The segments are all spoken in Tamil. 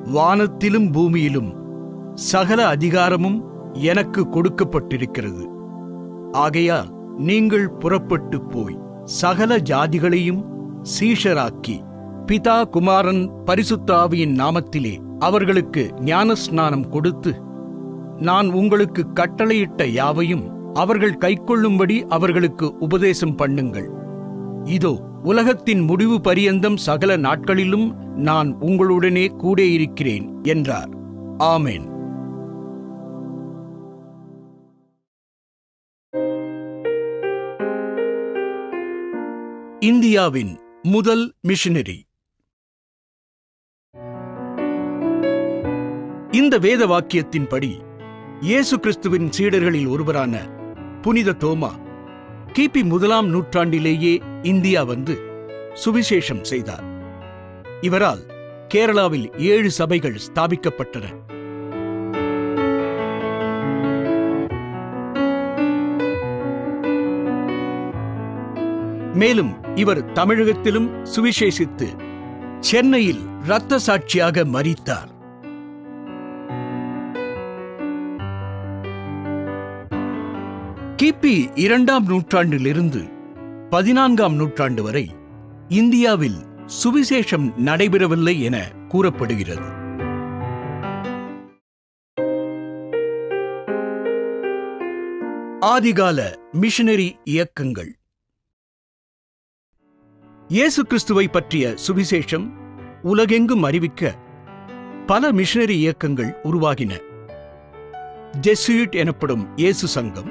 வானத்திலும் பூமியிலும் சகல அதிகாரமும் எனக்கு கொடுக்கப்பட்டிருக்கிறது ஆகையால் நீங்கள் புறப்பட்டு போய் சகல ஜாதிகளையும் சீஷராக்கி பிதா குமாரன் பரிசுத்தாவியின் நாமத்திலே அவர்களுக்கு ஞானஸ்நானம் கொடுத்து நான் உங்களுக்கு கட்டளையிட்ட யாவையும் அவர்கள் கைக்கொள்ளும்படி அவர்களுக்கு உபதேசம் பண்ணுங்கள் இதோ உலகத்தின் முடிவு பரியந்தம் சகல நாட்களிலும் நான் உங்களுடனே கூட இருக்கிறேன் என்றார் ஆமென் இந்தியாவின் முதல் மிஷனரி இந்த வேத வாக்கியத்தின்படி இயேசு கிறிஸ்துவின் சீடர்களில் ஒருவரான புனித தோமா கிபி முதலாம் நூற்றாண்டிலேயே இந்தியா வந்து சுவிசேஷம் செய்தார் இவரால் கேரளாவில் ஏழு சபைகள் ஸ்தாபிக்கப்பட்டன மேலும் இவர் தமிழகத்திலும் சுவிசேஷித்து சென்னையில் இரத்த சாட்சியாக மரித்தார் கிபி இரண்டாம் நூற்றாண்டிலிருந்து பதினான்காம் நூற்றாண்டு வரை இந்தியாவில் சுவிசேஷம் நடைபெறவில்லை என கூறப்படுகிறது ஆதிகால மிஷனரி இயக்கங்கள் இயேசு கிறிஸ்துவை பற்றிய சுவிசேஷம் உலகெங்கும் அறிவிக்க பல மிஷனரி இயக்கங்கள் உருவாகின ஜெசுயிட் எனப்படும் இயேசு சங்கம்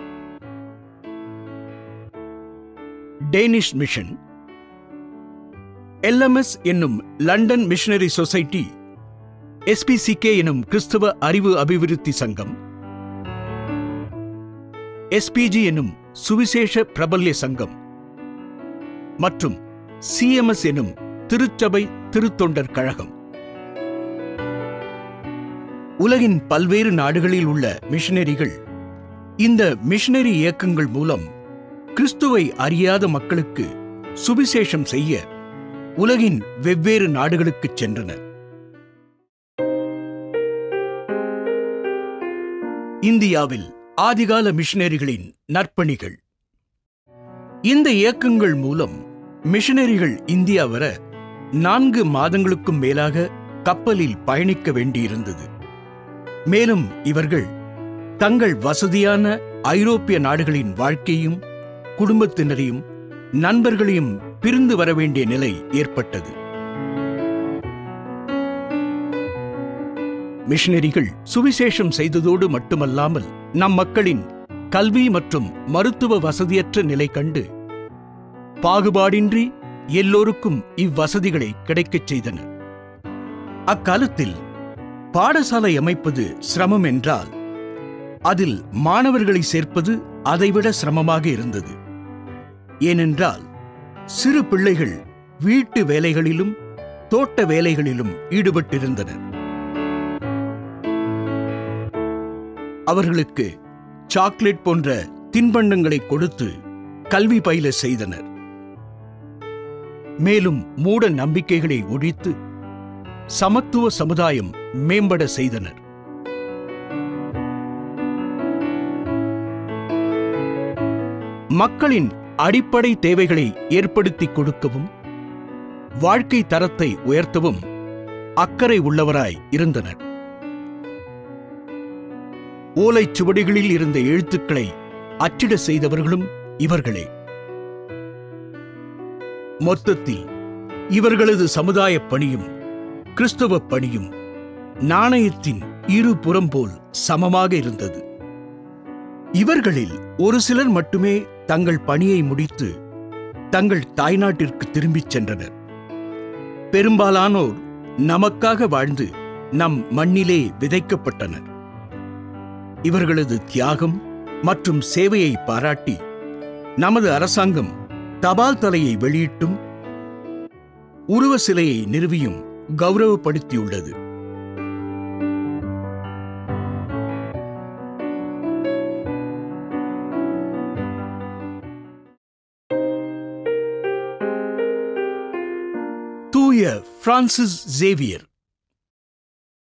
டேனிஷ் மிஷன் எல்எம்எஸ் என்னும் லண்டன் மிஷனரி சொசைட்டி எஸ்பிசிகே எனும் கிறிஸ்தவ அறிவு அபிவிருத்தி சங்கம் எஸ்பிஜி எனும் சுவிசேஷ பிரபல்ய சங்கம் மற்றும் சிஎம்எஸ் எனும் திருச்சபை திருத்தொண்டர் கழகம் உலகின் பல்வேறு நாடுகளில் உள்ள மிஷனரிகள் இந்த மிஷனரி இயக்கங்கள் மூலம் கிறிஸ்துவை அறியாத மக்களுக்கு சுவிசேஷம் செய்ய உலகின் வெவ்வேறு நாடுகளுக்குச் சென்றனர் இந்தியாவில் ஆதிகால மிஷனரிகளின் நற்பணிகள் இந்த இயக்கங்கள் மூலம் மிஷனரிகள் இந்தியா வர நான்கு மாதங்களுக்கும் மேலாக கப்பலில் பயணிக்க வேண்டியிருந்தது மேலும் இவர்கள் தங்கள் வசதியான ஐரோப்பிய நாடுகளின் வாழ்க்கையும் குடும்பத்தினரையும் நண்பர்களையும் பிரிந்து வர வேண்டிய நிலை ஏற்பட்டது மிஷனரிகள் சுவிசேஷம் செய்ததோடு மட்டுமல்லாமல் நம் மக்களின் கல்வி மற்றும் மருத்துவ வசதியற்ற நிலை கண்டு பாகுபாடின்றி எல்லோருக்கும் இவ்வசதிகளை கிடைக்கச் செய்தனர் அக்காலத்தில் பாடசாலை அமைப்பது சிரமம் என்றால் அதில் மாணவர்களை சேர்ப்பது அதைவிட சிரமமாக இருந்தது ஏனென்றால் சிறு பிள்ளைகள் வீட்டு வேலைகளிலும் தோட்ட வேலைகளிலும் ஈடுபட்டிருந்தனர் அவர்களுக்கு சாக்லேட் போன்ற தின்பண்டங்களை கொடுத்து கல்வி பயில செய்தனர் மேலும் மூட நம்பிக்கைகளை ஒழித்து சமத்துவ சமுதாயம் மேம்பட செய்தனர் மக்களின் அடிப்படை தேவைகளை ஏற்படுத்திக் கொடுக்கவும் வாழ்க்கை தரத்தை உயர்த்தவும் அக்கறை உள்ளவராய் இருந்தனர் ஓலைச் சுவடிகளில் இருந்த எழுத்துக்களை அச்சிட செய்தவர்களும் இவர்களே மொத்தத்தில் இவர்களது சமுதாய பணியும் கிறிஸ்தவ பணியும் நாணயத்தின் இரு புறம் போல் சமமாக இருந்தது இவர்களில் ஒரு சிலர் மட்டுமே தங்கள் பணியை முடித்து தங்கள் தாய்நாட்டிற்கு திரும்பிச் சென்றனர் பெரும்பாலானோர் நமக்காக வாழ்ந்து நம் மண்ணிலே விதைக்கப்பட்டனர் இவர்களது தியாகம் மற்றும் சேவையை பாராட்டி நமது அரசாங்கம் தபால் தலையை வெளியிட்டும் உருவ சிலையை நிறுவியும் கௌரவப்படுத்தியுள்ளது தூய பிரான்சிஸ் சேவியர்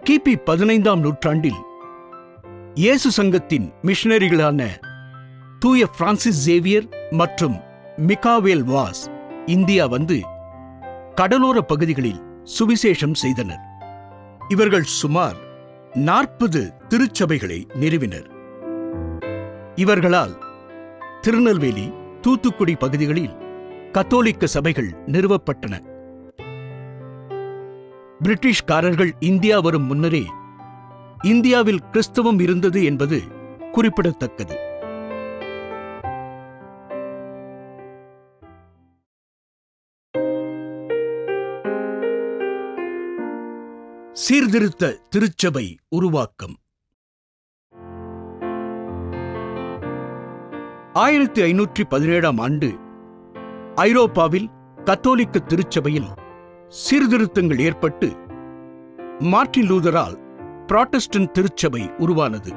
கிபி பதினைந்தாம் நூற்றாண்டில் இயேசு சங்கத்தின் மிஷனரிகளான தூய பிரான்சிஸ் சேவியர் மற்றும் மிகாவேல் வாஸ் இந்தியா வந்து கடலோர பகுதிகளில் சுவிசேஷம் செய்தனர் இவர்கள் சுமார் நாற்பது திருச்சபைகளை நிறுவினர் இவர்களால் திருநெல்வேலி தூத்துக்குடி பகுதிகளில் கத்தோலிக்க சபைகள் நிறுவப்பட்டன பிரிட்டிஷ்காரர்கள் இந்தியா வரும் முன்னரே இந்தியாவில் கிறிஸ்தவம் இருந்தது என்பது குறிப்பிடத்தக்கது சீர்திருத்த திருச்சபை உருவாக்கம் ஆயிரத்தி ஐநூற்றி பதினேழாம் ஆண்டு ஐரோப்பாவில் கத்தோலிக்க திருச்சபையில் சீர்திருத்தங்கள் ஏற்பட்டு மார்ட்டின் லூதரால் புராட்டஸ்டன்ட் திருச்சபை உருவானது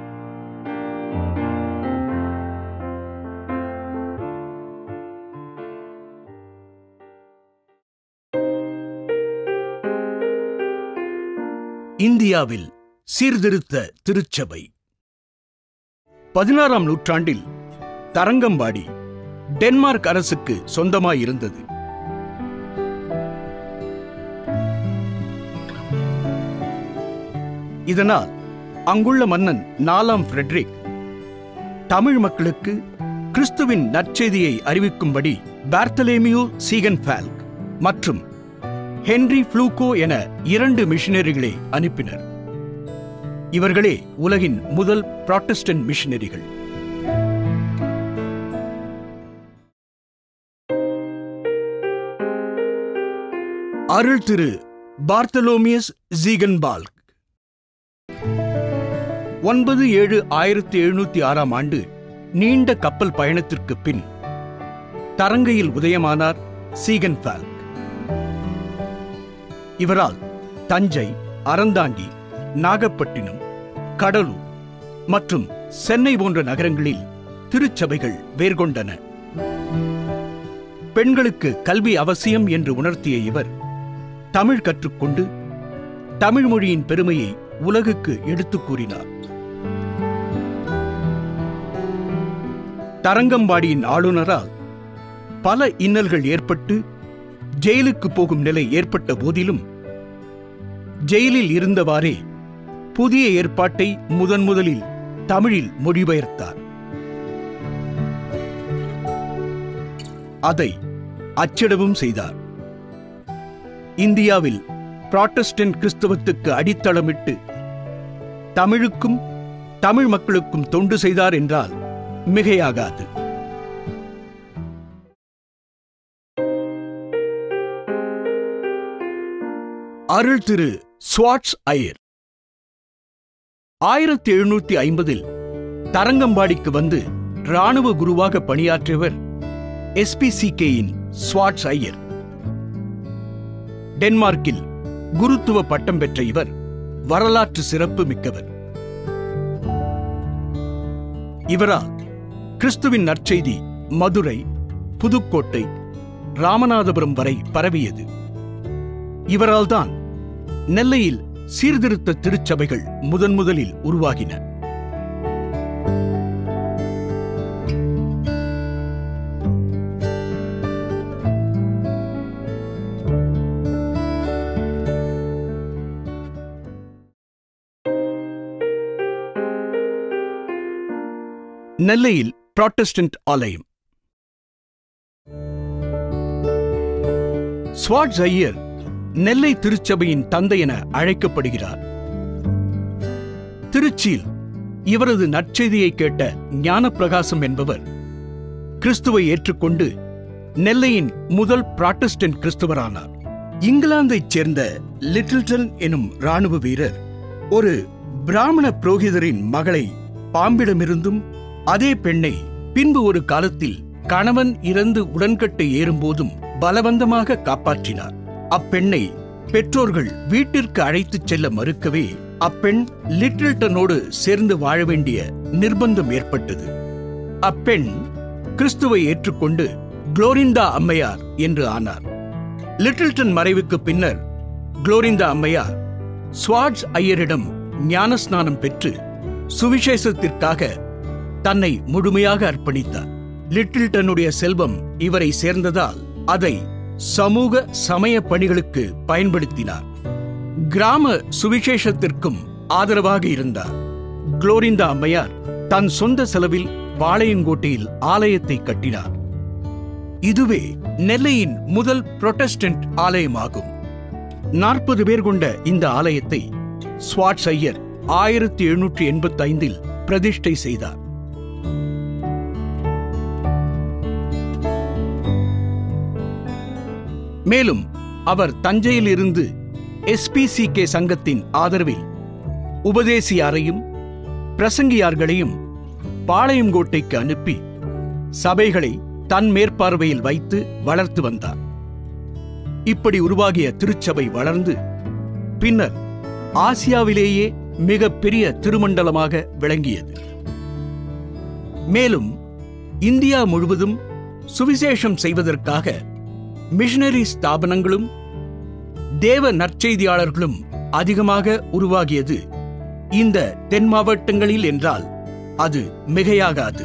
இந்தியாவில் சீர்திருத்த திருச்சபை பதினாறாம் நூற்றாண்டில் தரங்கம்பாடி டென்மார்க் அரசுக்கு சொந்தமாயிருந்தது இதனால் அங்குள்ள மன்னன் நாலாம் ஃப்ரெட்ரிக் தமிழ் மக்களுக்கு கிறிஸ்துவின் நற்செய்தியை அறிவிக்கும்படி பார்த்தலேமியோ சீகன்ஃபால்க் மற்றும் ஹென்றி ஃப்ளூகோ என இரண்டு மிஷனரிகளை அனுப்பினர் இவர்களே உலகின் முதல் புராட்டஸ்டன்ட் மிஷனரிகள் அருள் திரு பார்த்தலோமியஸ் ஜீகன்பால்க் ஒன்பது ஏழு ஆயிரத்தி எழுநூத்தி ஆறாம் ஆண்டு நீண்ட கப்பல் பயணத்திற்கு பின் தரங்கையில் உதயமானார் சீகன்பால்க் இவரால் தஞ்சை அறந்தாங்கி நாகப்பட்டினம் கடலூர் மற்றும் சென்னை போன்ற நகரங்களில் திருச்சபைகள் வேர்கொண்டன பெண்களுக்கு கல்வி அவசியம் என்று உணர்த்திய இவர் தமிழ் கற்றுக்கொண்டு தமிழ் மொழியின் பெருமையை உலகுக்கு எடுத்துக் கூறினார் தரங்கம்பாடியின் ஆளுநரால் பல இன்னல்கள் ஏற்பட்டு ஜெயிலுக்கு போகும் நிலை ஏற்பட்ட போதிலும் ஜெயிலில் இருந்தவாறே புதிய ஏற்பாட்டை முதன் முதலில் தமிழில் மொழிபெயர்த்தார் அதை அச்சிடவும் செய்தார் இந்தியாவில் புராட்டஸ்டன்ட் கிறிஸ்தவத்துக்கு அடித்தளமிட்டு தமிழுக்கும் தமிழ் மக்களுக்கும் தொண்டு செய்தார் என்றால் மிகையாகாது அருள் திரு ஸ்வாட்ஸ் ஐயர் ஆயிரத்தி எழுநூத்தி ஐம்பதில் தரங்கம்பாடிக்கு வந்து ராணுவ குருவாக பணியாற்றியவர் எஸ்பிசிகேயின் ஸ்வாட்ஸ் ஐயர் டென்மார்க்கில் குருத்துவ பட்டம் பெற்ற இவர் வரலாற்று சிறப்பு மிக்கவர் இவரால் கிறிஸ்துவின் நற்செய்தி மதுரை புதுக்கோட்டை ராமநாதபுரம் வரை பரவியது இவரால் தான் நெல்லையில் சீர்திருத்த திருச்சபைகள் முதன் முதலில் உருவாகின நெல்லையில் புராட்டஸ்டன்ட் ஆலயம் ஸ்வாட்ஸ் ஐயர் நெல்லை திருச்சபையின் தந்தை என அழைக்கப்படுகிறார் திருச்சியில் இவரது நற்செய்தியை கேட்ட ஞானப்பிரகாசம் என்பவர் கிறிஸ்துவை ஏற்றுக்கொண்டு நெல்லையின் முதல் புராட்டஸ்டன்ட் கிறிஸ்துவரானார் இங்கிலாந்தைச் சேர்ந்த லிட்டில்டன் எனும் ராணுவ வீரர் ஒரு பிராமண புரோகிதரின் மகளை பாம்பிடமிருந்தும் அதே பெண்ணை பின்பு ஒரு காலத்தில் கணவன் இறந்து உடன்கட்டை ஏறும்போதும் பலவந்தமாக காப்பாற்றினார் அப்பெண்ணை பெற்றோர்கள் வீட்டிற்கு அழைத்துச் செல்ல மறுக்கவே அப்பெண் லிட்டில்டனோடு சேர்ந்து வாழ வேண்டிய நிர்பந்தம் ஏற்பட்டது அப்பெண் கிறிஸ்துவை ஏற்றுக்கொண்டு குளோரிந்தா அம்மையார் என்று ஆனார் லிட்டில்டன் மறைவுக்கு பின்னர் குளோரிந்தா அம்மையார் ஸ்வாட்ஸ் ஐயரிடம் ஞானஸ்நானம் பெற்று சுவிசேஷத்திற்காக தன்னை முழுமையாக அர்ப்பணித்தார் லிட்டில்டனுடைய செல்வம் இவரை சேர்ந்ததால் அதை சமூக சமய பணிகளுக்கு பயன்படுத்தினார் கிராம சுவிசேஷத்திற்கும் ஆதரவாக இருந்தார் குளோரிந்தா அம்மையார் தன் சொந்த செலவில் பாளையங்கோட்டையில் ஆலயத்தை கட்டினார் இதுவே நெல்லையின் முதல் புரொட்டஸ்டன்ட் ஆலயமாகும் நாற்பது பேர் கொண்ட இந்த ஆலயத்தை ஸ்வாட்ஸ் ஐயர் ஆயிரத்தி எழுநூற்றி எண்பத்தி ஐந்தில் பிரதிஷ்டை செய்தார் மேலும் அவர் தஞ்சையில் இருந்து எஸ்பிசிகே சங்கத்தின் ஆதரவில் உபதேசியாரையும் பிரசங்கியார்களையும் பாளையங்கோட்டைக்கு அனுப்பி சபைகளை தன் மேற்பார்வையில் வைத்து வளர்த்து வந்தார் இப்படி உருவாகிய திருச்சபை வளர்ந்து பின்னர் ஆசியாவிலேயே மிக பெரிய திருமண்டலமாக விளங்கியது மேலும் இந்தியா முழுவதும் சுவிசேஷம் செய்வதற்காக மிஷனரி ஸ்தாபனங்களும் தேவ நற்செய்தியாளர்களும் அதிகமாக உருவாகியது இந்த தென் மாவட்டங்களில் என்றால் அது மிகையாகாது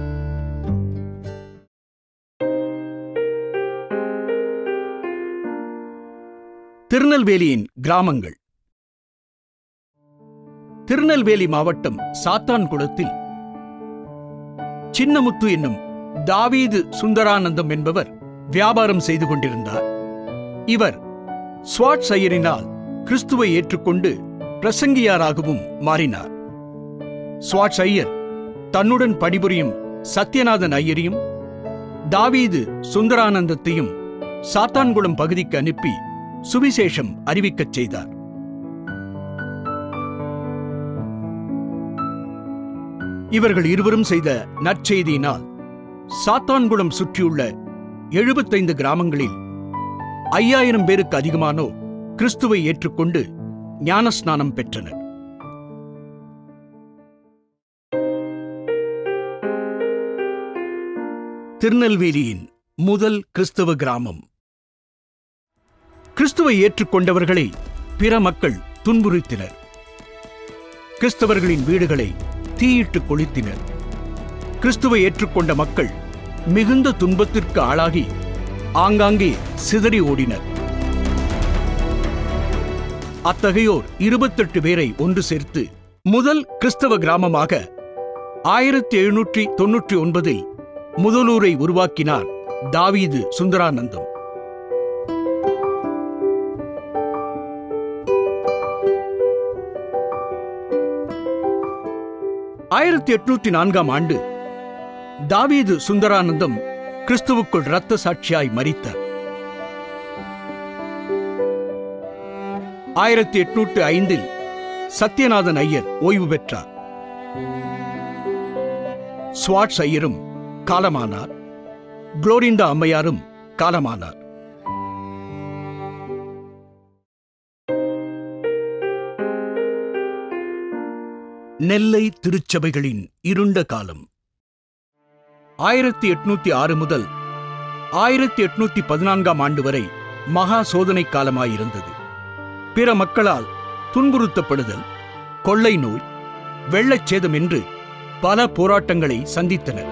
திருநெல்வேலியின் கிராமங்கள் திருநெல்வேலி மாவட்டம் சாத்தான்குளத்தில் சின்னமுத்து என்னும் தாவீது சுந்தரானந்தம் என்பவர் வியாபாரம் செய்து கொண்டிருந்தார் இவர் ஸ்வாட்ஸ் ஐயரினால் கிறிஸ்துவை ஏற்றுக்கொண்டு பிரசங்கியாராகவும் மாறினார் ஸ்வாட்ஸ் ஐயர் தன்னுடன் பணிபுரியும் சத்யநாதன் ஐயரையும் தாவீது சுந்தரானந்தத்தையும் சாத்தான்குளம் பகுதிக்கு அனுப்பி சுவிசேஷம் அறிவிக்கச் செய்தார் இவர்கள் இருவரும் செய்த நற்செய்தியினால் சாத்தான்குளம் சுற்றியுள்ள எழுபத்தைந்து கிராமங்களில் ஐயாயிரம் பேருக்கு அதிகமானோர் கிறிஸ்துவை ஏற்றுக்கொண்டு ஞானஸ்நானம் பெற்றனர் திருநெல்வேலியின் முதல் கிறிஸ்தவ கிராமம் கிறிஸ்துவை ஏற்றுக்கொண்டவர்களை பிற மக்கள் துன்புறுத்தினர் கிறிஸ்தவர்களின் வீடுகளை தீயிட்டு கொளுத்தினர் கிறிஸ்துவை ஏற்றுக்கொண்ட மக்கள் மிகுந்த துன்பத்திற்கு ஆளாகி ஆங்காங்கே சிதறி ஓடினர் அத்தகையோர் இருபத்தெட்டு பேரை ஒன்று சேர்த்து முதல் கிறிஸ்தவ கிராமமாக ஆயிரத்தி எழுநூற்றி தொன்னூற்றி ஒன்பதில் முதலூரை உருவாக்கினார் தாவீது சுந்தரானந்தம் ஆயிரத்தி எட்நூத்தி நான்காம் ஆண்டு தாவீது சுந்தரானந்தம் கிறிஸ்துவுக்குள் இரத்த சாட்சியாய் மரித்தார் ஆயிரத்தி எட்நூற்று ஐந்தில் சத்யநாதன் ஐயர் ஓய்வு பெற்றார் ஸ்வாட்ஸ் ஐயரும் காலமானார் குளோரிந்தா அம்மையாரும் காலமானார் நெல்லை திருச்சபைகளின் இருண்ட காலம் ஆயிரத்தி எட்நூத்தி ஆறு முதல் ஆயிரத்தி எட்நூத்தி பதினான்காம் ஆண்டு வரை மகா சோதனை காலமாயிருந்தது பிற மக்களால் துன்புறுத்தப்படுதல் கொள்ளை நோய் வெள்ளச் சேதம் என்று பல போராட்டங்களை சந்தித்தனர்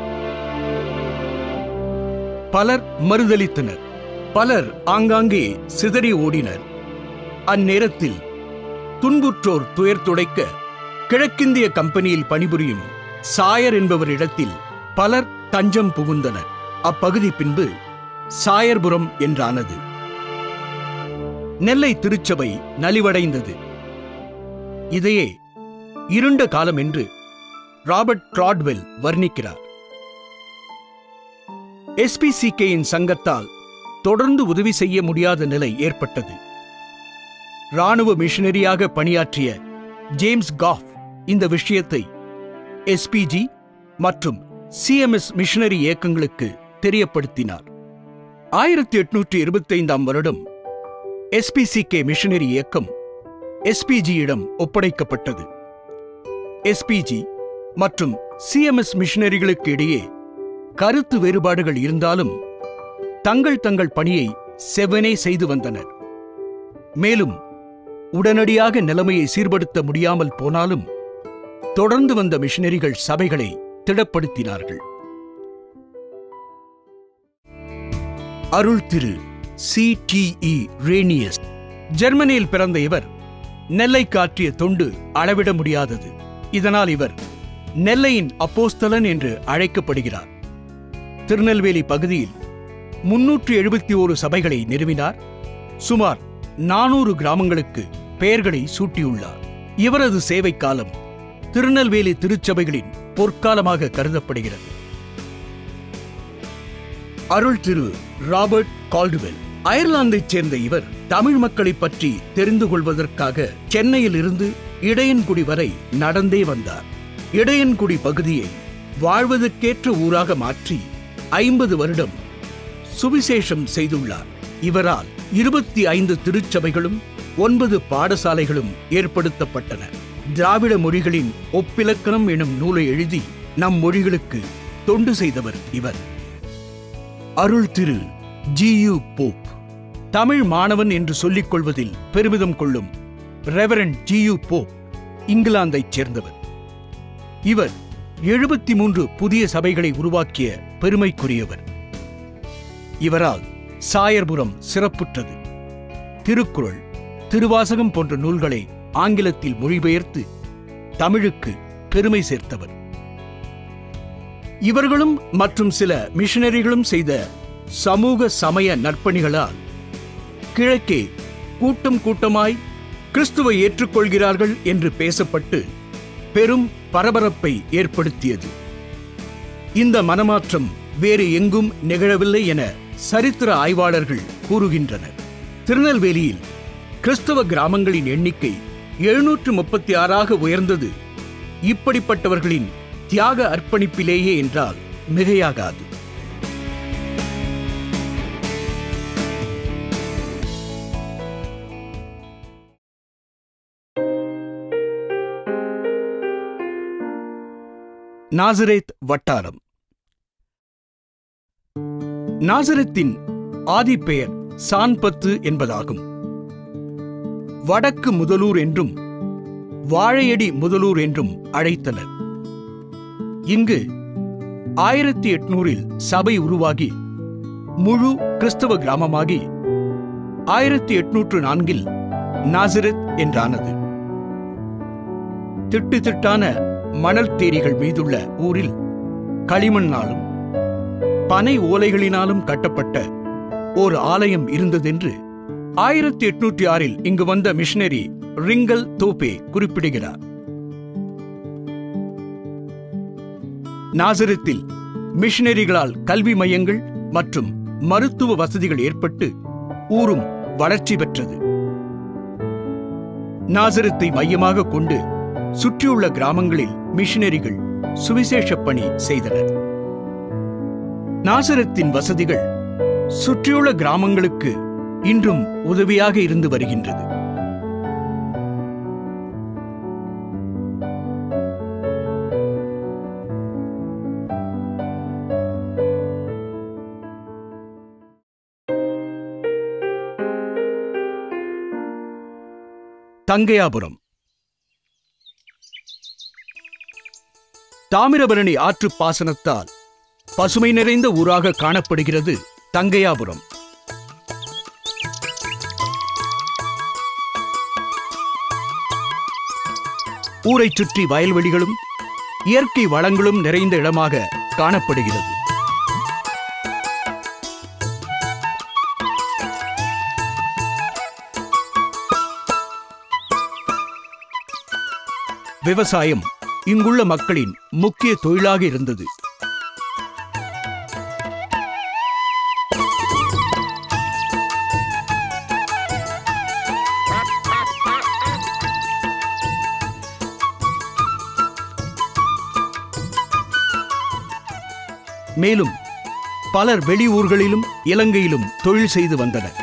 பலர் மறுதலித்தனர் பலர் ஆங்காங்கே சிதறி ஓடினர் அந்நேரத்தில் துன்புற்றோர் துயர் துடைக்க கிழக்கிந்திய கம்பெனியில் பணிபுரியும் சாயர் என்பவரிடத்தில் பலர் தஞ்சம் புகுந்தனர் அப்பகுதி பின்பு சாயர்புரம் என்றானது நெல்லை திருச்சபை நலிவடைந்தது இதையே இருண்ட காலம் என்று ராபர்ட் கிராட்வெல் வர்ணிக்கிறார் எஸ்பிசிகேயின் சங்கத்தால் தொடர்ந்து உதவி செய்ய முடியாத நிலை ஏற்பட்டது ராணுவ மிஷனரியாக பணியாற்றிய ஜேம்ஸ் காஃப் இந்த விஷயத்தை எஸ்பிஜி மற்றும் சிஎம்எஸ் மிஷனரி இயக்கங்களுக்கு தெரியப்படுத்தினார் ஆயிரத்தி எட்நூற்றி இருபத்தைந்தாம் வருடம் எஸ்பிசிகே மிஷனரி இயக்கம் எஸ்பிஜியிடம் ஒப்படைக்கப்பட்டது எஸ்பிஜி மற்றும் சிஎம்எஸ் மிஷனரிகளுக்கு இடையே கருத்து வேறுபாடுகள் இருந்தாலும் தங்கள் தங்கள் பணியை செவ்வனே செய்து வந்தனர் மேலும் உடனடியாக நிலைமையை சீர்படுத்த முடியாமல் போனாலும் தொடர்ந்து வந்த மிஷனரிகள் சபைகளை திடப்படுத்தினார்கள் அருள் திரு சி டி இ ரேனியஸ் ஜெர்மனியில் பிறந்த இவர் நெல்லை காற்றிய தொண்டு அளவிட முடியாதது இதனால் இவர் நெல்லையின் அப்போஸ்தலன் என்று அழைக்கப்படுகிறார் திருநெல்வேலி பகுதியில் முன்னூற்று எழுபத்தி ஓரு சபைகளை நிறுவினார் சுமார் நானூறு கிராமங்களுக்கு பெயர்களை சூட்டியுள்ளார் இவரது சேவை காலம் திருநெல்வேலி திருச்சபைகளின் பொற்காலமாக கருதப்படுகிறது அருள் திரு ராபர்ட் கால்டுவெல் அயர்லாந்தைச் சேர்ந்த இவர் தமிழ் மக்களைப் பற்றி தெரிந்து கொள்வதற்காக சென்னையில் இருந்து இடையன்குடி வரை நடந்தே வந்தார் இடையன்குடி பகுதியை வாழ்வதற்கேற்ற ஊராக மாற்றி ஐம்பது வருடம் சுவிசேஷம் செய்துள்ளார் இவரால் இருபத்தி ஐந்து திருச்சபைகளும் ஒன்பது பாடசாலைகளும் ஏற்படுத்தப்பட்டன திராவிட மொழிகளின் ஒப்பிலக்கணம் எனும் நூலை எழுதி நம் மொழிகளுக்கு தொண்டு செய்தவர் இவர் அருள் திரு ஜியு போப் தமிழ் மாணவன் என்று சொல்லிக் கொள்வதில் பெருமிதம் கொள்ளும் ரெவரண்ட் ஜியு போப் இங்கிலாந்தைச் சேர்ந்தவர் இவர் எழுபத்தி மூன்று புதிய சபைகளை உருவாக்கிய பெருமைக்குரியவர் இவரால் சாயர்புரம் சிறப்புற்றது திருக்குறள் திருவாசகம் போன்ற நூல்களை ஆங்கிலத்தில் மொழிபெயர்த்து தமிழுக்கு பெருமை சேர்த்தவர் இவர்களும் மற்றும் சில மிஷனரிகளும் செய்த சமூக சமய நற்பணிகளால் கிழக்கே கூட்டம் கூட்டமாய் கிறிஸ்துவை ஏற்றுக்கொள்கிறார்கள் என்று பேசப்பட்டு பெரும் பரபரப்பை ஏற்படுத்தியது இந்த மனமாற்றம் வேறு எங்கும் நிகழவில்லை என சரித்திர ஆய்வாளர்கள் கூறுகின்றனர் திருநெல்வேலியில் கிறிஸ்தவ கிராமங்களின் எண்ணிக்கை எழுநூற்று முப்பத்தி ஆறாக உயர்ந்தது இப்படிப்பட்டவர்களின் தியாக அர்ப்பணிப்பிலேயே என்றால் மிகையாகாது நாசரேத் வட்டாரம் நாசரத்தின் ஆதிப்பெயர் சான்பத்து என்பதாகும் வடக்கு முதலூர் என்றும் வாழையடி முதலூர் என்றும் அழைத்தனர் இங்கு ஆயிரத்தி எட்நூறில் சபை உருவாகி முழு கிறிஸ்தவ கிராமமாகி ஆயிரத்தி எட்நூற்று நான்கில் நாசரத் என்றானது திட்டு திட்டான மணல் தேரிகள் மீதுள்ள ஊரில் களிமண்ணாலும் பனை ஓலைகளினாலும் கட்டப்பட்ட ஓர் ஆலயம் இருந்ததென்று ஆயிரத்தி எட்நூற்றி ஆறில் இங்கு வந்த மிஷனரி ரிங்கல் தோப்பே குறிப்பிடுகிறார் நாசரத்தில் மிஷனரிகளால் கல்வி மையங்கள் மற்றும் மருத்துவ வசதிகள் ஏற்பட்டு ஊரும் வளர்ச்சி பெற்றது நாசரத்தை மையமாக கொண்டு சுற்றியுள்ள கிராமங்களில் மிஷனரிகள் சுவிசேஷ பணி செய்தனர் நாசரத்தின் வசதிகள் சுற்றியுள்ள கிராமங்களுக்கு இன்றும் உதவியாக இருந்து வருகின்றது தங்கையாபுரம் தாமிரபரணி ஆற்று பாசனத்தால் பசுமை நிறைந்த ஊராக காணப்படுகிறது தங்கையாபுரம் ஊரைச் சுற்றி வயல்வெளிகளும் இயற்கை வளங்களும் நிறைந்த இடமாக காணப்படுகிறது விவசாயம் இங்குள்ள மக்களின் முக்கிய தொழிலாக இருந்தது மேலும் பலர் வெளியூர்களிலும் இலங்கையிலும் தொழில் செய்து வந்தனர்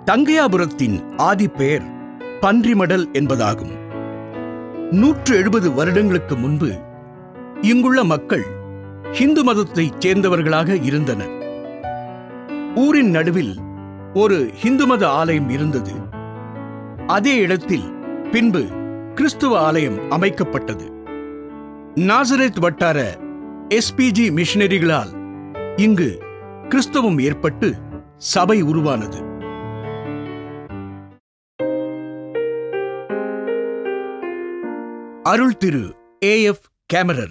தங்கையாபுரத்தின் ஆதிப்பெயர் பன்றிமடல் என்பதாகும் நூற்று எழுபது வருடங்களுக்கு முன்பு இங்குள்ள மக்கள் ஹிந்து மதத்தைச் சேர்ந்தவர்களாக இருந்தனர் ஊரின் நடுவில் ஒரு ஹிந்து மத ஆலயம் இருந்தது அதே இடத்தில் பின்பு கிறிஸ்துவ ஆலயம் அமைக்கப்பட்டது நாசரேத் வட்டார எஸ்பிஜி மிஷனரிகளால் இங்கு கிறிஸ்தவம் ஏற்பட்டு சபை உருவானது அருள் திரு ஏ எஃப் கேமரர்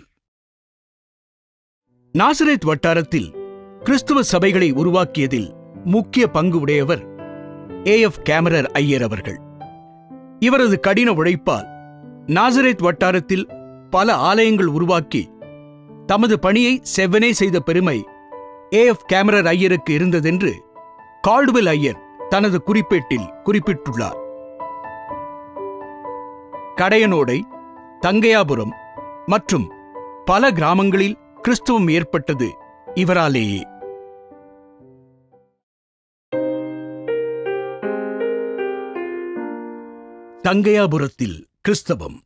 நாசரேத் வட்டாரத்தில் கிறிஸ்துவ சபைகளை உருவாக்கியதில் முக்கிய பங்கு உடையவர் ஏ எஃப் கேமரர் ஐயர் அவர்கள் இவரது கடின உழைப்பால் நாசரேத் வட்டாரத்தில் பல ஆலயங்கள் உருவாக்கி தமது பணியை செவ்வனே செய்த பெருமை ஏ எஃப் கேமரர் ஐயருக்கு இருந்ததென்று கால்டுவெல் ஐயர் தனது குறிப்பேட்டில் குறிப்பிட்டுள்ளார் கடையனோடை தங்கையாபுரம் மற்றும் பல கிராமங்களில் கிறிஸ்துவம் ஏற்பட்டது இவராலேயே தங்கையாபுரத்தில் கிறிஸ்தவம்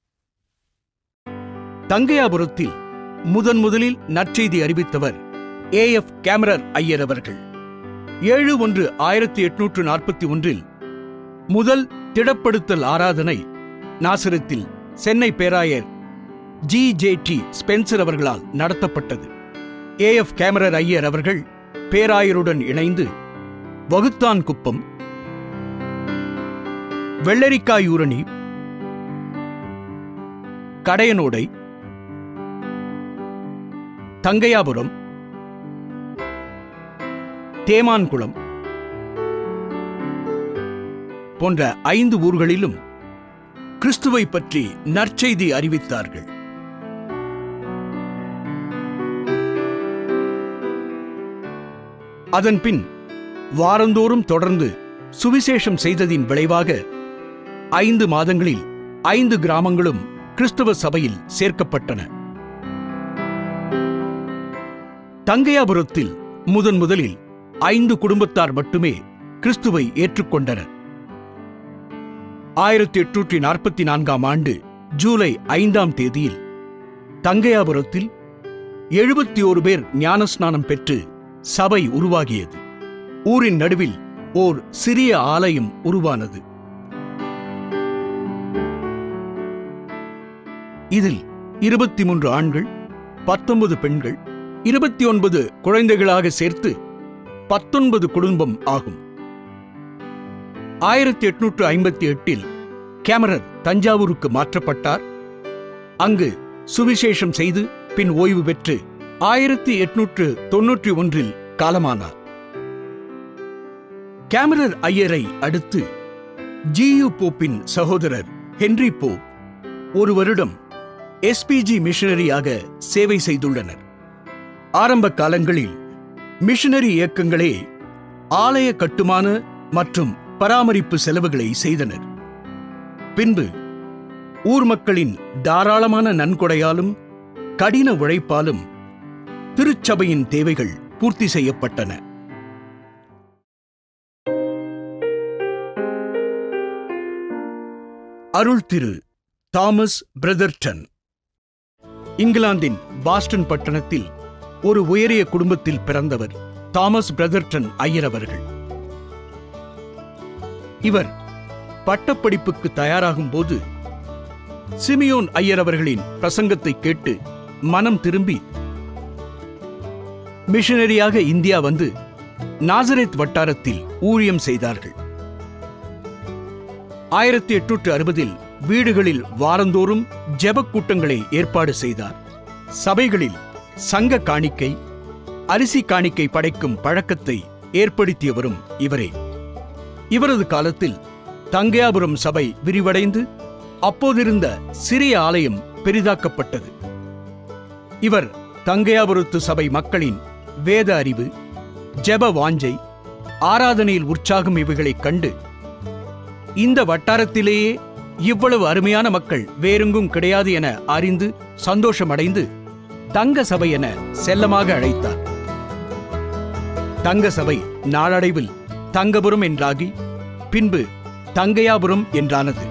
தங்கையாபுரத்தில் முதன் முதலில் நற்செய்தி அறிவித்தவர் ஏ எஃப் கேமரர் ஐயர் அவர்கள் ஏழு ஒன்று ஆயிரத்தி எட்நூற்று நாற்பத்தி ஒன்றில் முதல் திடப்படுத்தல் ஆராதனை நாசிரத்தில் சென்னை பேராயர் ஜி ஜே டி ஸ்பென்சர் அவர்களால் நடத்தப்பட்டது ஏ எஃப் கேமரர் ஐயர் அவர்கள் பேராயருடன் இணைந்து வகுத்தான் குப்பம் வெள்ளரிக்காயூரணி கடையனோடை தங்கையாபுரம் தேமான்குளம் போன்ற ஐந்து ஊர்களிலும் கிறிஸ்துவை பற்றி நற்செய்தி அறிவித்தார்கள் அதன்பின் வாரந்தோறும் தொடர்ந்து சுவிசேஷம் செய்ததின் விளைவாக ஐந்து மாதங்களில் ஐந்து கிராமங்களும் கிறிஸ்துவ சபையில் சேர்க்கப்பட்டன தங்கையாபுரத்தில் முதன் முதலில் ஐந்து குடும்பத்தார் மட்டுமே கிறிஸ்துவை ஏற்றுக்கொண்டனர் ஆயிரத்தி எட்நூற்றி நாற்பத்தி நான்காம் ஆண்டு ஜூலை ஐந்தாம் தேதியில் தங்கையாபுரத்தில் எழுபத்தி ஓரு பேர் ஞானஸ்நானம் பெற்று சபை உருவாகியது ஊரின் நடுவில் ஓர் சிறிய ஆலயம் உருவானது இதில் இருபத்தி மூன்று ஆண்கள் பத்தொன்பது பெண்கள் இருபத்தி ஒன்பது குழந்தைகளாக சேர்த்து பத்தொன்பது குடும்பம் ஆகும் ஆயிரத்தி எட்நூற்று ஐம்பத்தி எட்டில் கேமரர் தஞ்சாவூருக்கு மாற்றப்பட்டார் அங்கு சுவிசேஷம் செய்து பின் ஓய்வு பெற்று ஆயிரத்தி எட்நூற்று தொன்னூற்றி ஒன்றில் காலமானார் கேமரர் ஐயரை அடுத்து ஜியு போப்பின் சகோதரர் ஹென்றி போப் ஒரு வருடம் எஸ்பிஜி மிஷனரியாக சேவை செய்துள்ளனர் ஆரம்ப காலங்களில் மிஷனரி இயக்கங்களே ஆலய கட்டுமான மற்றும் பராமரிப்பு செலவுகளை செய்தனர் பின்பு ஊர் மக்களின் தாராளமான நன்கொடையாலும் கடின உழைப்பாலும் திருச்சபையின் தேவைகள் பூர்த்தி செய்யப்பட்டன அருள் திரு தாமஸ் பிரதர்டன் இங்கிலாந்தின் பாஸ்டன் பட்டணத்தில் ஒரு உயரிய குடும்பத்தில் பிறந்தவர் தாமஸ் பிரதர்டன் ஐயர் அவர்கள் இவர் பட்டப்படிப்புக்கு தயாராகும் போது சிமியோன் ஐயர் அவர்களின் பிரசங்கத்தை கேட்டு மனம் திரும்பி மிஷனரியாக இந்தியா வந்து நாசரேத் வட்டாரத்தில் ஊழியம் செய்தார்கள் ஆயிரத்தி எட்நூற்று அறுபதில் வீடுகளில் வாரந்தோறும் ஜெபக் கூட்டங்களை ஏற்பாடு செய்தார் சபைகளில் சங்க காணிக்கை அரிசி காணிக்கை படைக்கும் பழக்கத்தை ஏற்படுத்தியவரும் இவரே இவரது காலத்தில் தங்கையாபுரம் சபை விரிவடைந்து அப்போதிருந்த சிறிய ஆலயம் பெரிதாக்கப்பட்டது இவர் தங்கையாபுரத்து சபை மக்களின் வேத அறிவு ஜெப வாஞ்சை ஆராதனையில் உற்சாகம் இவைகளைக் கண்டு இந்த வட்டாரத்திலேயே இவ்வளவு அருமையான மக்கள் வேறெங்கும் கிடையாது என அறிந்து சந்தோஷமடைந்து தங்க சபை என செல்லமாக அழைத்தார் தங்க சபை நாளடைவில் தங்கபுரம் என்றாகி பின்பு தங்கையாபுரம் என்றானது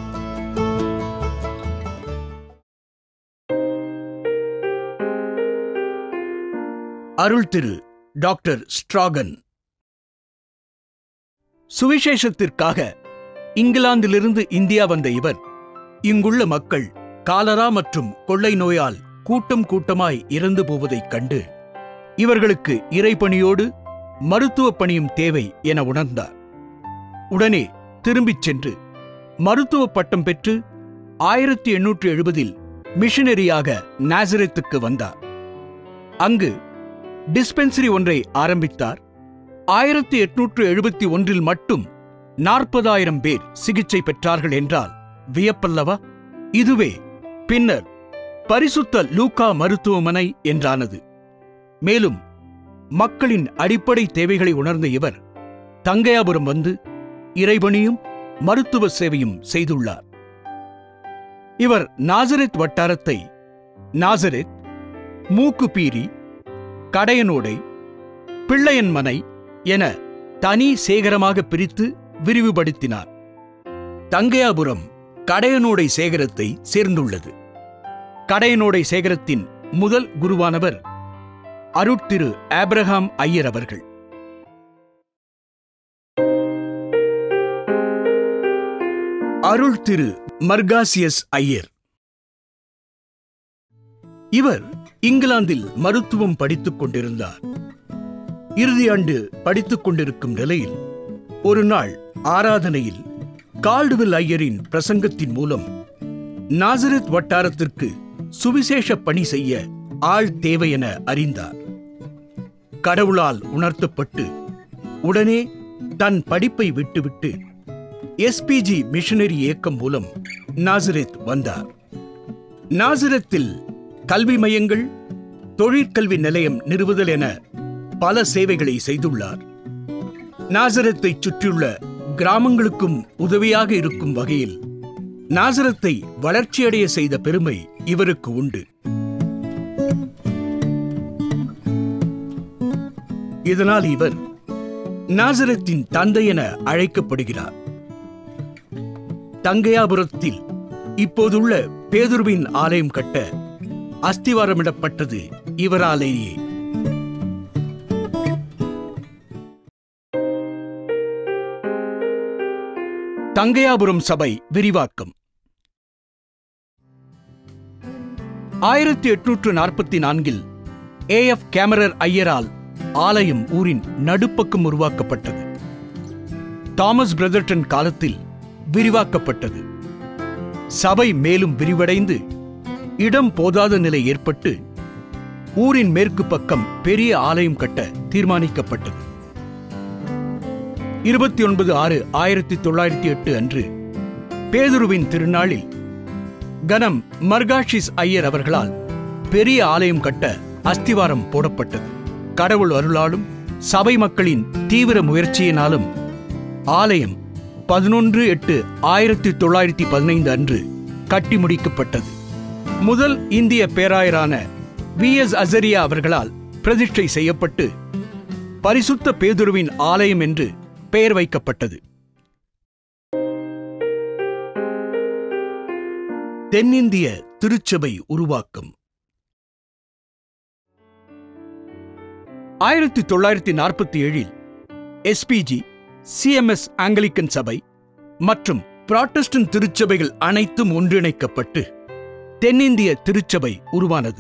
அருள் திரு டாக்டர் ஸ்ட்ராகன் சுவிசேஷத்திற்காக இங்கிலாந்திலிருந்து இந்தியா வந்த இவர் இங்குள்ள மக்கள் காலரா மற்றும் கொள்ளை நோயால் கூட்டம் கூட்டமாய் இறந்து போவதைக் கண்டு இவர்களுக்கு இறைப்பணியோடு மருத்துவப் பணியும் தேவை என உணர்ந்தார் உடனே திரும்பிச் சென்று மருத்துவ பட்டம் பெற்று ஆயிரத்தி எண்ணூற்று எழுபதில் மிஷனரியாக நாசரேத்துக்கு வந்தார் அங்கு டிஸ்பென்சரி ஒன்றை ஆரம்பித்தார் ஆயிரத்தி எட்நூற்று எழுபத்தி ஒன்றில் மட்டும் நாற்பதாயிரம் பேர் சிகிச்சை பெற்றார்கள் என்றால் வியப்பல்லவா இதுவே பின்னர் பரிசுத்த லூக்கா மருத்துவமனை என்றானது மேலும் மக்களின் அடிப்படை தேவைகளை உணர்ந்த இவர் தங்கையாபுரம் வந்து இறைபணியும் மருத்துவ சேவையும் செய்துள்ளார் இவர் நாசரெத் வட்டாரத்தை நாசரெத் மூக்குப்பீரி கடையனோடை பிள்ளையன்மனை என தனி சேகரமாக பிரித்து விரிவுபடுத்தினார் தங்கையாபுரம் கடையனோடை சேகரத்தை சேர்ந்துள்ளது கடையனோடை சேகரத்தின் முதல் குருவானவர் அருட்திரு ஆப்ரஹாம் ஐயர் அவர்கள் அருள் திரு மர்காசியஸ் ஐயர் இவர் இங்கிலாந்தில் மருத்துவம் படித்துக் கொண்டிருந்தார் இறுதியாண்டு படித்துக் கொண்டிருக்கும் நிலையில் ஒரு நாள் ஆராதனையில் கால்டுவில் ஐயரின் பிரசங்கத்தின் மூலம் நாசரத் வட்டாரத்திற்கு சுவிசேஷ பணி செய்ய ஆள் தேவை என அறிந்தார் கடவுளால் உணர்த்தப்பட்டு உடனே தன் படிப்பை விட்டுவிட்டு எஸ்பிஜி மிஷனரி இயக்கம் மூலம் நாசரேத் வந்தார் நாசரத்தில் கல்வி மையங்கள் தொழிற்கல்வி நிலையம் நிறுவுதல் என பல சேவைகளை செய்துள்ளார் நாசரத்தை சுற்றியுள்ள கிராமங்களுக்கும் உதவியாக இருக்கும் வகையில் நாசரத்தை வளர்ச்சியடைய செய்த பெருமை இவருக்கு உண்டு இதனால் இவர் நாசரத்தின் தந்தை என அழைக்கப்படுகிறார் தங்கையாபுரத்தில் இப்போதுள்ள பேதுருவின் ஆலயம் கட்ட அஸ்திவாரமிடப்பட்டது இவராலேயே தங்கையாபுரம் சபை விரிவாக்கம் ஆயிரத்தி எட்நூற்று நாற்பத்தி நான்கில் ஏ எஃப் கேமரர் ஐயரால் ஆலயம் ஊரின் நடுப்பக்கம் உருவாக்கப்பட்டது தாமஸ் பிரதர்டன் காலத்தில் விரிவாக்கப்பட்டது சபை மேலும் விரிவடைந்து இடம் போதாத நிலை ஏற்பட்டு ஊரின் மேற்கு பக்கம் பெரிய ஆலயம் கட்ட தீர்மானிக்கப்பட்டது இருபத்தி ஒன்பது ஆறு ஆயிரத்தி தொள்ளாயிரத்தி எட்டு அன்று பேதுருவின் திருநாளில் கனம் மர்காஷிஸ் ஐயர் அவர்களால் பெரிய ஆலயம் கட்ட அஸ்திவாரம் போடப்பட்டது கடவுள் அருளாலும் சபை மக்களின் தீவிர முயற்சியினாலும் ஆலயம் பதினொன்று எட்டு ஆயிரத்தி தொள்ளாயிரத்தி பதினைந்து அன்று கட்டி முடிக்கப்பட்டது முதல் இந்திய பேராயரான வி எஸ் அசரியா அவர்களால் பிரதிஷ்டை செய்யப்பட்டு பரிசுத்த பேதுருவின் ஆலயம் என்று பெயர் வைக்கப்பட்டது தென்னிந்திய திருச்சபை உருவாக்கம் ஆயிரத்தி தொள்ளாயிரத்தி நாற்பத்தி ஏழில் எஸ்பிஜி சிஎம்எஸ் ஆங்கிலிக்கன் சபை மற்றும் புராட்டஸ்டன்ட் திருச்சபைகள் அனைத்தும் ஒன்றிணைக்கப்பட்டு தென்னிந்திய திருச்சபை உருவானது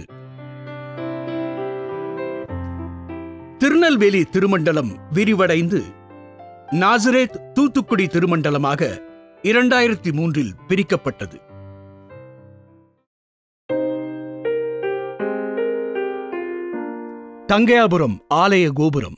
திருநெல்வேலி திருமண்டலம் விரிவடைந்து நாசரேத் தூத்துக்குடி திருமண்டலமாக இரண்டாயிரத்தி மூன்றில் பிரிக்கப்பட்டது தங்கையாபுரம் ஆலய கோபுரம்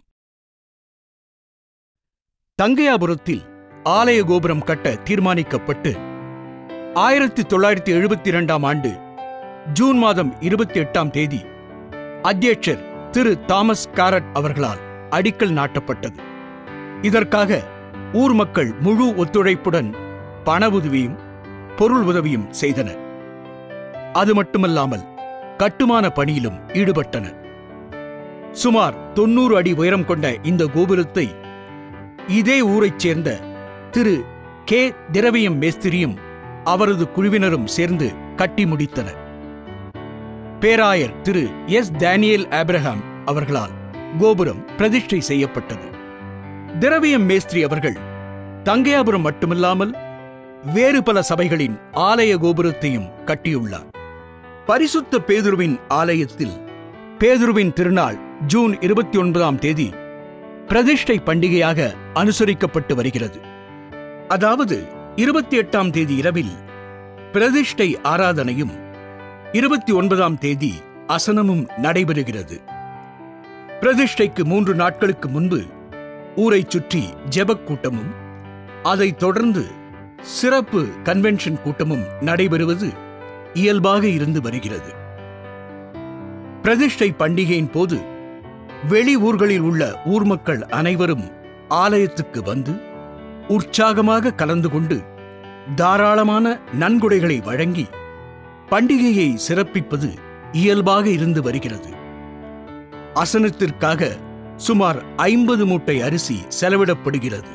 தங்கையாபுரத்தில் ஆலய கோபுரம் கட்ட தீர்மானிக்கப்பட்டு ஆயிரத்தி தொள்ளாயிரத்தி எழுபத்தி இரண்டாம் ஆண்டு ஜூன் மாதம் இருபத்தி எட்டாம் தேதி அத்தியட்சர் திரு தாமஸ் காரட் அவர்களால் அடிக்கல் நாட்டப்பட்டது இதற்காக ஊர் மக்கள் முழு ஒத்துழைப்புடன் பண உதவியும் பொருள் உதவியும் செய்தனர் அது மட்டுமல்லாமல் கட்டுமான பணியிலும் ஈடுபட்டனர் சுமார் தொன்னூறு அடி உயரம் கொண்ட இந்த கோபுரத்தை இதே ஊரைச் சேர்ந்த திரு கே திரவியம் மேஸ்திரியும் அவரது குழுவினரும் சேர்ந்து கட்டி முடித்தனர் பேராயர் திரு எஸ் டேனியல் ஆபிரகாம் அவர்களால் கோபுரம் பிரதிஷ்டை செய்யப்பட்டது திரவியம் மேஸ்திரி அவர்கள் தங்கையாபுரம் மட்டுமில்லாமல் வேறு பல சபைகளின் ஆலய கோபுரத்தையும் கட்டியுள்ளார் பரிசுத்த பேதுருவின் ஆலயத்தில் பேதுருவின் திருநாள் ஜூன் இருபத்தி ஒன்பதாம் தேதி பிரதிஷ்டை பண்டிகையாக அனுசரிக்கப்பட்டு வருகிறது அதாவது இருபத்தி எட்டாம் தேதி இரவில் பிரதிஷ்டை ஆராதனையும் இருபத்தி ஒன்பதாம் தேதி அசனமும் நடைபெறுகிறது பிரதிஷ்டைக்கு மூன்று நாட்களுக்கு முன்பு ஊரைச் சுற்றி ஜெபக் கூட்டமும் அதைத் தொடர்ந்து சிறப்பு கன்வென்ஷன் கூட்டமும் நடைபெறுவது இயல்பாக இருந்து வருகிறது பிரதிஷ்டை பண்டிகையின் போது வெளி ஊர்களில் உள்ள ஊர் மக்கள் அனைவரும் ஆலயத்துக்கு வந்து உற்சாகமாக கலந்து கொண்டு தாராளமான நன்கொடைகளை வழங்கி பண்டிகையை சிறப்பிப்பது இயல்பாக இருந்து வருகிறது அசனத்திற்காக சுமார் ஐம்பது மூட்டை அரிசி செலவிடப்படுகிறது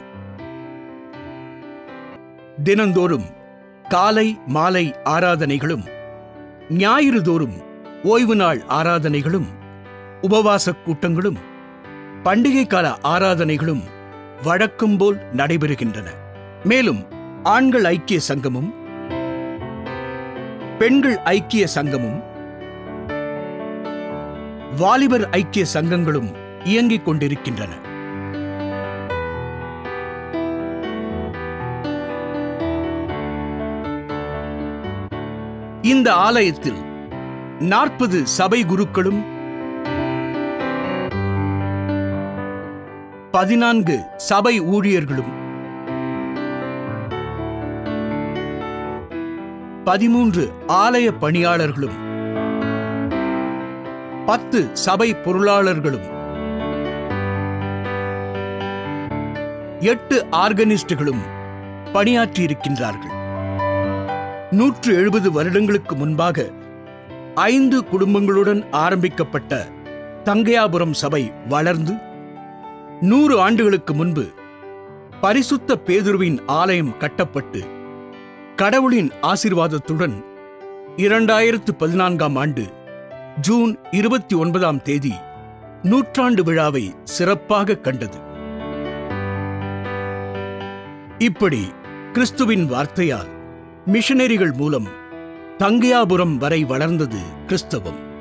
தினந்தோறும் காலை மாலை ஆராதனைகளும் ஞாயிறு தோறும் ஓய்வு நாள் ஆராதனைகளும் உபவாசக் கூட்டங்களும் பண்டிகை கால ஆராதனைகளும் வழக்கம் போல் நடைபெறுகின்றன மேலும் ஆண்கள் ஐக்கிய சங்கமும் பெண்கள் ஐக்கிய சங்கமும் வாலிபர் ஐக்கிய சங்கங்களும் இயங்கிக் கொண்டிருக்கின்றன இந்த ஆலயத்தில் நாற்பது சபை குருக்களும் பதினான்கு சபை ஊழியர்களும் பதிமூன்று ஆலய பணியாளர்களும் பத்து சபை பொருளாளர்களும் எட்டு ஆர்கனிஸ்டுகளும் பணியாற்றியிருக்கின்றார்கள் நூற்று எழுபது வருடங்களுக்கு முன்பாக ஐந்து குடும்பங்களுடன் ஆரம்பிக்கப்பட்ட தங்கையாபுரம் சபை வளர்ந்து நூறு ஆண்டுகளுக்கு முன்பு பரிசுத்த பேதுருவின் ஆலயம் கட்டப்பட்டு கடவுளின் ஆசீர்வாதத்துடன் இரண்டாயிரத்து பதினான்காம் ஆண்டு ஜூன் இருபத்தி ஒன்பதாம் தேதி நூற்றாண்டு விழாவை சிறப்பாக கண்டது இப்படி கிறிஸ்துவின் வார்த்தையால் மிஷனரிகள் மூலம் தங்கையாபுரம் வரை வளர்ந்தது கிறிஸ்தவம்